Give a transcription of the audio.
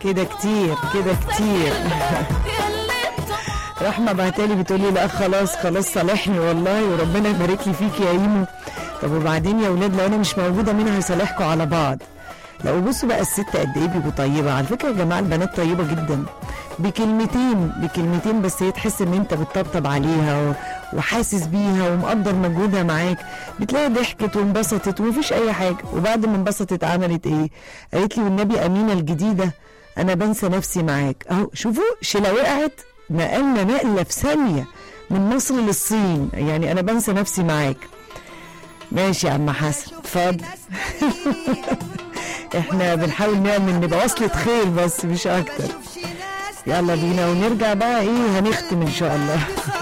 كده كتير كده كتير رحمه بعتالي بتقولي لا خلاص خلاص صالحني والله وربنا يبارك لي فيك يا ايمو طب وبعدين يا ولاد لو انا مش موجوده مين هيصالحكم على بعض لا وبصوا بقى الست قد ايه بيبقوا طيبه على فكره يا جماعه البنات طيبه جدا بكلمتين بكلمتين بس هي تحس ان انت بتطبطب عليها و- وحاسس بيها ومقدر مجهودها معاك بتلاقي ضحكت وانبسطت ومفيش اي حاجه وبعد ما انبسطت عملت ايه قالت لي والنبي امينه الجديده انا بنسى نفسي معاك اهو شوفوا شيله وقعت نقلنا نقله في ثانيه من مصر للصين يعني انا بنسى نفسي معاك ماشي يا عم حسن اتفضل احنا بنحاول نعمل نبقى وصلة خير بس مش اكتر يلا بينا ونرجع بقى ايه هنختم ان شاء الله